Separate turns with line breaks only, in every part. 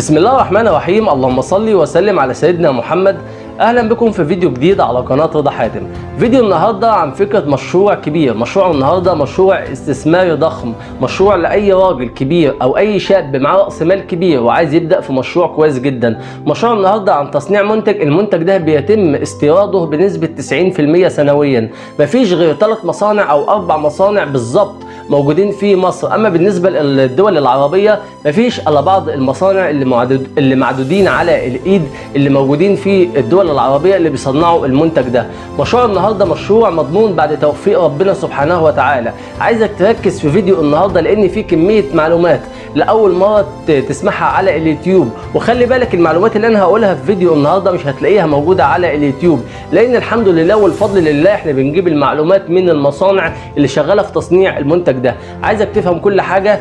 بسم الله الرحمن الرحيم اللهم صل وسلم على سيدنا محمد اهلا بكم في فيديو جديد على قناه رضا حاتم فيديو النهارده عن فكره مشروع كبير مشروع النهارده مشروع استثماري ضخم مشروع لاي راجل كبير او اي شاب معاه راس مال كبير وعايز يبدا في مشروع كويس جدا مشروع النهارده عن تصنيع منتج المنتج ده بيتم استيراده بنسبه 90% سنويا مفيش غير ثلاث مصانع او اربع مصانع بالظبط موجودين في مصر اما بالنسبه للدول العربيه مفيش الا بعض المصانع اللي معدود اللي معدودين على الايد اللي موجودين في الدول العربيه اللي بيصنعوا المنتج ده مشروع النهارده مشروع مضمون بعد توفيق ربنا سبحانه وتعالى عايزك تركز في فيديو النهارده لان فيه كميه معلومات لاول مره تسمعها على اليوتيوب وخلي بالك المعلومات اللي انا هقولها في فيديو النهارده مش هتلاقيها موجوده على اليوتيوب لان الحمد لله والفضل لله احنا بنجيب المعلومات من المصانع اللي شغاله في تصنيع المنتج ده عايزك تفهم كل حاجه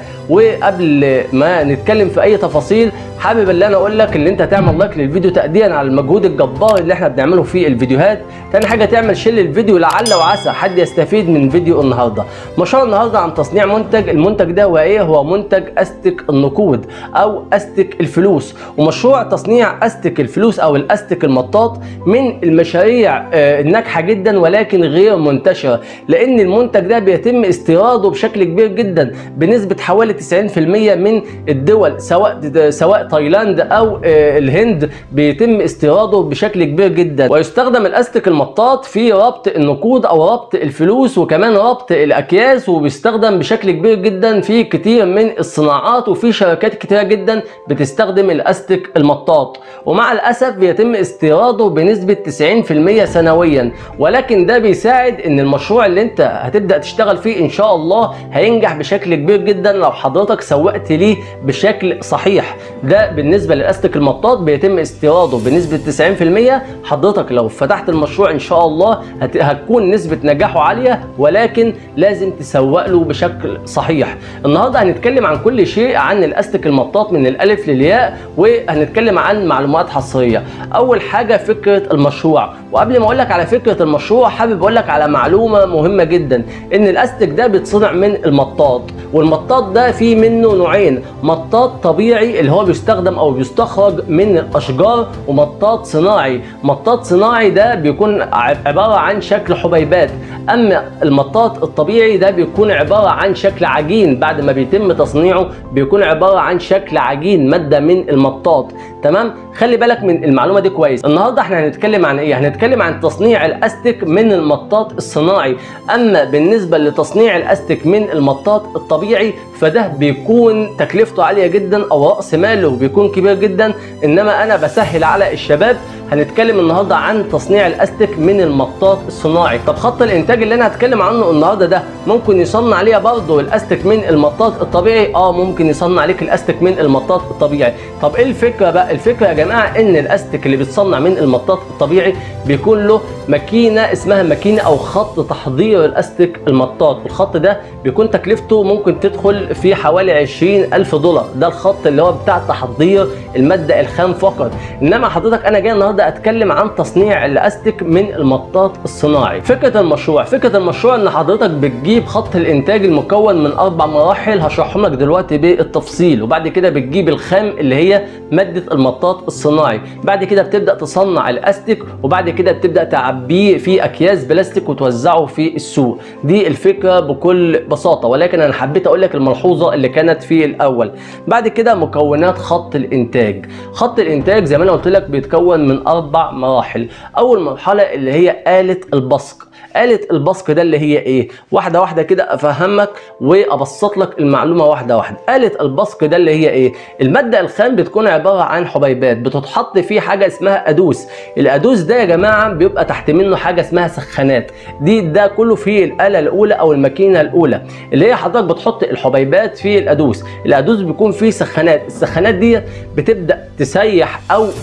وقبل ما نتكلم في اي تفاصيل حابب اللي انا اقول لك ان انت تعمل لايك للفيديو تقديرا على المجهود الجبار اللي احنا بنعمله في الفيديوهات تاني حاجه تعمل شير للفيديو لعل وعسى حد يستفيد من فيديو النهارده مشروع النهارده عن تصنيع منتج المنتج ده هو ايه هو منتج استك النقود او استك الفلوس ومشروع تصنيع استك الفلوس او الاستك المطاط من المشاريع الناجحه جدا ولكن غير منتشره لان المنتج ده بيتم استيراده بشكل كبير جدا بنسبه حوالي 90% من الدول سواء سواء تايلاند او الهند بيتم استيراده بشكل كبير جدا ويستخدم الاستك المطاط في ربط النقود او ربط الفلوس وكمان ربط الاكياس وبيستخدم بشكل كبير جدا في كتير من الصناعات وفي شركات كتيره جدا بتستخدم الاستك المطاط ومع الاسف بيتم استيراده بنسبه 90% سنويا ولكن ده بيساعد ان المشروع اللي انت هتبدا تشتغل فيه ان شاء الله هينجح بشكل كبير جدا لو حضرتك سوقت ليه بشكل صحيح ده بالنسبه للاستك المطاط بيتم استيراده بنسبه 90% حضرتك لو فتحت المشروع ان شاء الله هت... هتكون نسبه نجاحه عاليه ولكن لازم تسوق له بشكل صحيح النهارده هنتكلم عن كل شيء عن الاستك المطاط من الالف للياء وهنتكلم عن معلومات حصريه اول حاجه فكره المشروع وقبل ما اقول لك على فكره المشروع حابب اقول لك على معلومه مهمه جدا ان الاستك ده بيتصنع من المطاط والمطاط ده فيه منه نوعين مطاط طبيعي اللي هو بيستخدم او بيستخرج من الاشجار ومطاط صناعي مطاط صناعي ده بيكون عباره عن شكل حبيبات اما المطاط الطبيعي ده بيكون عباره عن شكل عجين بعد ما بيتم تصنيعه بيكون عباره عن شكل عجين ماده من المطاط تمام خلي بالك من المعلومه دي كويس النهارده احنا هنتكلم عن ايه هنتكلم عن تصنيع الاستك من المطاط الصناعي اما بالنسبه لتصنيع الاستك من المطاط الطبيعي فده بيكون تكلفته عاليه جدا او راس ماله بيكون كبير جدا انما انا بسهل على الشباب هنتكلم النهارده عن تصنيع الاستك من المطاط الصناعي طب خط الانتاج اللي انا هتكلم عنه النهارده ده ممكن يصنع عليها برضه الاستك من المطاط الطبيعي اه ممكن يصنع عليك الاستك من المطاط الطبيعي طب ايه الفكره بقى الفكره يا جماعه ان الاستك اللي بيتصنع من المطاط الطبيعي بيكون له ماكينه اسمها ماكينه او خط تحضير الاستك المطاط الخط ده بيكون تكلفته ممكن تدخل في حوالي 20000 دولار ده الخط اللي هو بتاع تحضير الماده الخام فقط انما حضرتك انا جاي النهارده اتكلم عن تصنيع الاستك من المطاط الصناعي فكره المشروع فكره المشروع ان حضرتك بتجيب خط الانتاج المكون من اربع مراحل هشرحهم لك دلوقتي بالتفصيل وبعد كده بتجيب الخام اللي هي ماده المطاط الصناعي بعد كده بتبدا تصنع الاستك وبعد كده بتبدا تعبيه في اكياس بلاستيك وتوزعه في السوق دي الفكره بكل بساطه ولكن انا حبيت اقول لك الملحوظه اللي كانت في الاول بعد كده مكونات خط الانتاج خط الانتاج زي ما انا قلت لك بيتكون من اربع مراحل اول مرحله اللي هي آلة البصق آلة البصق ده اللي هي ايه واحدة واحدة كده افهمك وابسط لك المعلومة واحدة واحدة آلة البصق ده اللي هي ايه المادة الخام بتكون عبارة عن حبيبات بتتحط فيه حاجة اسمها ادوس الادوس ده يا جماعة بيبقى تحت منه حاجة اسمها سخانات دي ده كله في الآلة الاولى او الماكينة الاولى اللي هي حضرتك بتحط الحبيبات في الادوس الادوس بيكون فيه سخانات السخانات دي بتبدأ تسيح او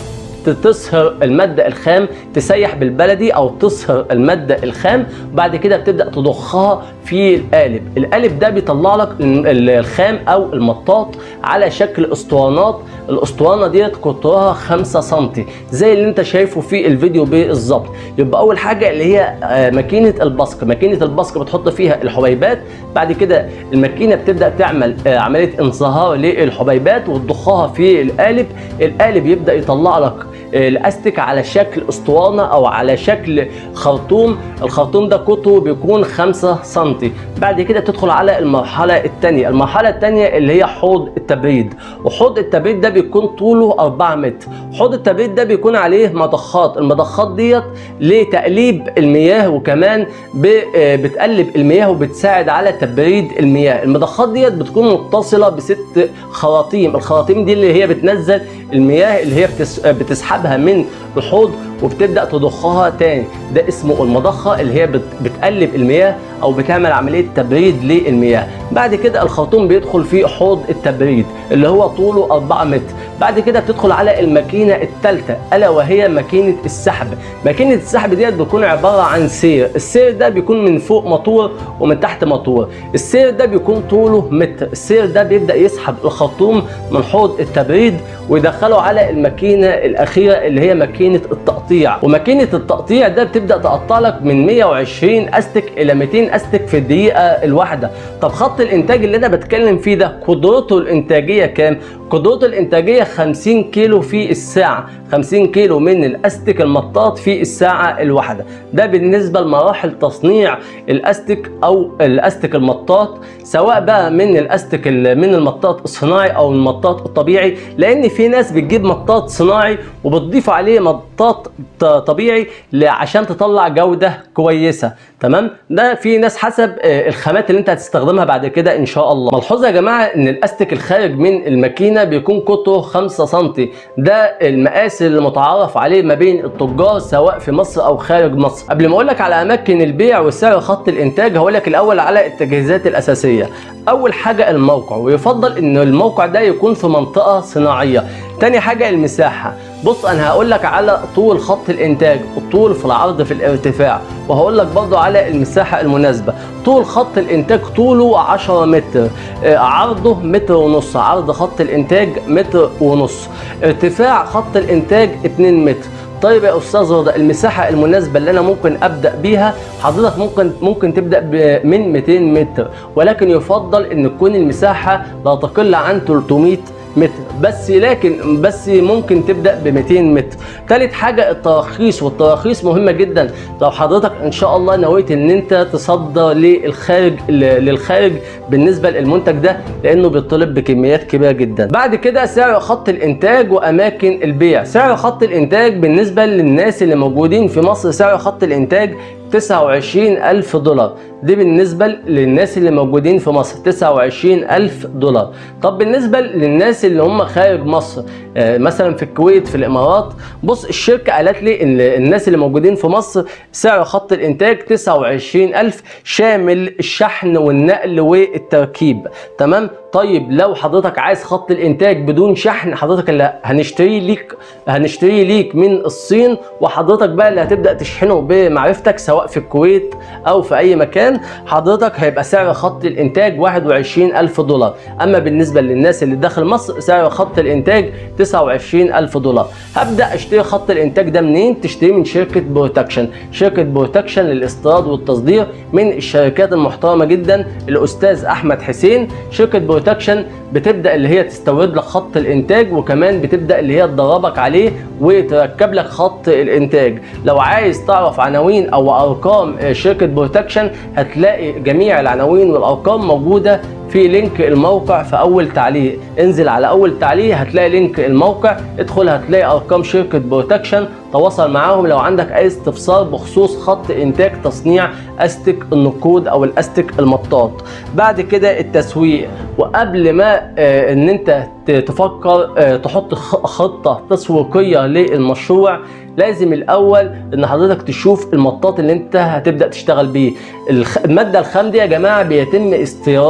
تصهر الماده الخام تسيح بالبلدي او تصهر الماده الخام بعد كده بتبدا تضخها في القالب القالب ده بيطلع لك الخام او المطاط على شكل اسطوانات الاسطوانه ديت قطرها 5 سم زي اللي انت شايفه في الفيديو بالظبط يبقى اول حاجه اللي هي آه، ماكينه البصق ماكينه البصق بتحط فيها الحبيبات بعد كده الماكينه بتبدا تعمل آه، عمليه انصهار للحبيبات وتضخها في القالب القالب يبدا يطلع لك الاستك على شكل اسطوانه او على شكل خرطوم الخرطوم ده قطره بيكون 5 سم بعد كده تدخل على المرحله الثانيه المرحله الثانيه اللي هي حوض التبريد وحوض التبريد ده بيكون طوله 4 متر حوض التبريد ده بيكون عليه مضخات المضخات ديت لتقليب المياه وكمان بتقلب المياه وبتساعد على تبريد المياه المضخات ديت بتكون متصله بست خراطيم الخراطيم دي اللي هي بتنزل المياه اللي هي بتسحبها من الحوض وبتبدا تضخها تاني ده اسمه المضخه اللي هي بتقلب المياه او بتعمل عمليه تبريد للمياه بعد كده الخرطوم بيدخل في حوض التبريد اللي هو طوله 4 متر بعد كده بتدخل على الماكينه الثالثه الا وهي ماكينه السحب ماكينه السحب ديت بتكون عباره عن سير السير ده بيكون من فوق موتور ومن تحت موتور السير ده بيكون طوله متر السير ده بيبدا يسحب الخرطوم من حوض التبريد ويدخله على الماكينه الاخيره اللي هي ماكينه التقطيع وماكينه التقطيع ده بتبدا تقطع لك من 120 استك الى 200 استك في الدقيقه الواحده طب خط الانتاج اللي انا بتكلم فيه ده قدرته الانتاجيه كام قدرته الانتاجيه 50 كيلو في الساعه 50 كيلو من الاستك المطاط في الساعه الواحده ده بالنسبه لمراحل تصنيع الاستك او الاستك المطاط سواء بقى من الاستك من المطاط الصناعي او المطاط الطبيعي لان في ناس بتجيب مطاط صناعي وبتضيف عليه مطاط طبيعي عشان تطلع جوده كويسه تمام ده في ناس حسب آه، الخامات اللي انت هتستخدمها بعد كده ان شاء الله ملحوظه يا جماعه ان الاستك الخارج من الماكينه بيكون قطره 5 سم ده المقاس المتعارف عليه ما بين التجار سواء في مصر او خارج مصر قبل ما اقول لك على اماكن البيع وسعر خط الانتاج هقول لك الاول على التجهيزات الاساسيه اول حاجه الموقع ويفضل ان الموقع ده يكون في منطقه صناعيه تاني حاجه المساحه بص انا هقول لك على طول خط الانتاج الطول في العرض في الارتفاع وهقول لك برضو على المساحه المناسبه طول خط الانتاج طوله 10 متر آه، عرضه متر ونص عرض خط الانتاج متر ونص ارتفاع خط الانتاج 2 متر طيب يا استاذ رضا المساحه المناسبه اللي انا ممكن ابدا بيها حضرتك ممكن ممكن تبدا من 200 متر ولكن يفضل ان تكون المساحه لا تقل عن 300 متر بس لكن بس ممكن تبدا ب 200 متر ثالث حاجه التراخيص والتراخيص مهمه جدا لو حضرتك ان شاء الله نويت ان انت تصدر للخارج للخارج بالنسبه للمنتج ده لانه بيطلب بكميات كبيره جدا بعد كده سعر خط الانتاج واماكن البيع سعر خط الانتاج بالنسبه للناس اللي موجودين في مصر سعر خط الانتاج 29 ألف دولار دي بالنسبة للناس اللي موجودين في مصر 29 ألف دولار طب بالنسبة للناس اللي هم خارج مصر آه، مثلا في الكويت في الإمارات بص الشركة قالت لي إن الناس اللي موجودين في مصر سعر خط الإنتاج 29 ألف شامل الشحن والنقل والتركيب تمام طيب لو حضرتك عايز خط الانتاج بدون شحن حضرتك اللي هنشتري ليك هنشتري ليك من الصين وحضرتك بقى اللي هتبدا تشحنه بمعرفتك سواء في الكويت او في اي مكان حضرتك هيبقى سعر خط الانتاج 21000 دولار اما بالنسبه للناس اللي داخل مصر سعر خط الانتاج 29000 دولار هبدا اشتري خط الانتاج ده منين تشتريه من شركه بروتكشن شركه بروتكشن للاستيراد والتصدير من الشركات المحترمه جدا الاستاذ احمد حسين شركه بروتكشن بتبدا اللي هي تستورد لك خط الانتاج وكمان بتبدا اللي هي تدربك عليه وتركب لك خط الانتاج لو عايز تعرف عناوين او ارقام شركه بروتكشن هتلاقي جميع العناوين والارقام موجوده في لينك الموقع في اول تعليق انزل على اول تعليق هتلاقي لينك الموقع ادخل هتلاقي ارقام شركه بروتكشن تواصل معاهم لو عندك اي استفسار بخصوص خط انتاج تصنيع استك النقود او الاستك المطاط بعد كده التسويق وقبل ما آه، ان انت تفكر آه، تحط خطه تسويقيه للمشروع لازم الاول ان حضرتك تشوف المطاط اللي انت هتبدا تشتغل بيه الماده الخام دي يا جماعه بيتم استيرادها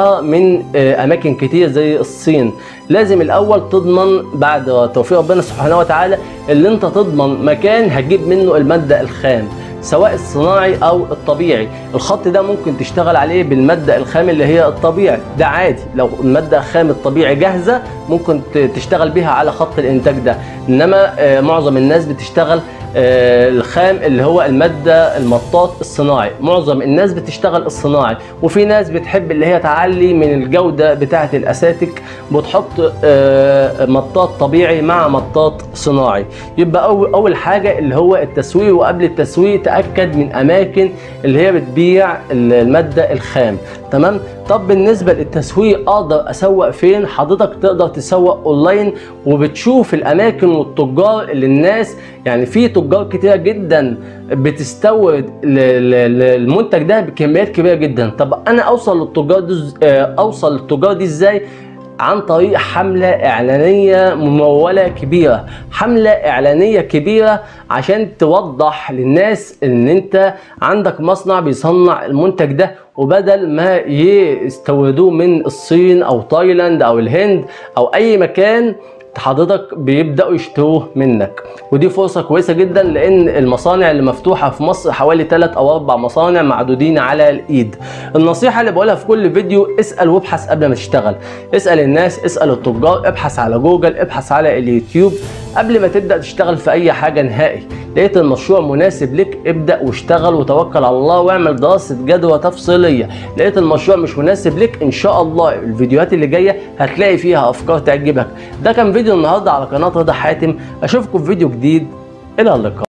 لها من آه، اماكن كتير زي الصين لازم الاول تضمن بعد توفيق ربنا سبحانه وتعالى اللي انت تضمن مكان هتجيب منه الماده الخام سواء الصناعي او الطبيعي الخط ده ممكن تشتغل عليه بالماده الخام اللي هي الطبيعي ده عادي لو الماده الخام الطبيعي جاهزه ممكن ت- تشتغل بيها على خط الانتاج ده انما آه، معظم الناس بتشتغل آه، الخام اللي هو الماده المطاط الصناعي معظم الناس بتشتغل الصناعي وفي ناس بتحب اللي هي تعلي من الجوده بتاعه الاساتك بتحط آه، مطاط طبيعي مع مطاط صناعي يبقى اول اول حاجه اللي هو التسويق وقبل التسويق تاكد من اماكن اللي هي بتبيع الماده الخام تمام طب بالنسبه للتسويق اقدر اسوق فين حضرتك تقدر تسوق اونلاين وبتشوف الاماكن والتجار اللي الناس يعني في تجار كتيره جدا بتستورد ل- ل- ل- المنتج ده بكميات كبيره جدا طب انا اوصل للتجار دي إز- آه، اوصل للتجار دي ازاي عن طريق حملة إعلانية ممولة كبيرة حملة إعلانية كبيرة عشان توضح للناس إن أنت عندك مصنع بيصنع المنتج ده وبدل ما يستوردوه من الصين أو تايلاند أو الهند أو أي مكان حضرتك بيبداوا يشتروه منك ودي فرصه كويسه جدا لان المصانع اللي مفتوحه في مصر حوالي 3 او 4 مصانع معدودين على الايد النصيحه اللي بقولها في كل فيديو اسال وابحث قبل ما تشتغل اسال الناس اسال التجار ابحث على جوجل ابحث على اليوتيوب قبل ما تبدا تشتغل في اي حاجه نهائي لقيت المشروع مناسب لك ابدا واشتغل وتوكل على الله واعمل دراسه جدوى تفصيليه لقيت المشروع مش مناسب لك ان شاء الله الفيديوهات اللي جايه هتلاقي فيها افكار تعجبك ده كان فيديو النهارده على قناه رضا حاتم اشوفكم في فيديو جديد الى اللقاء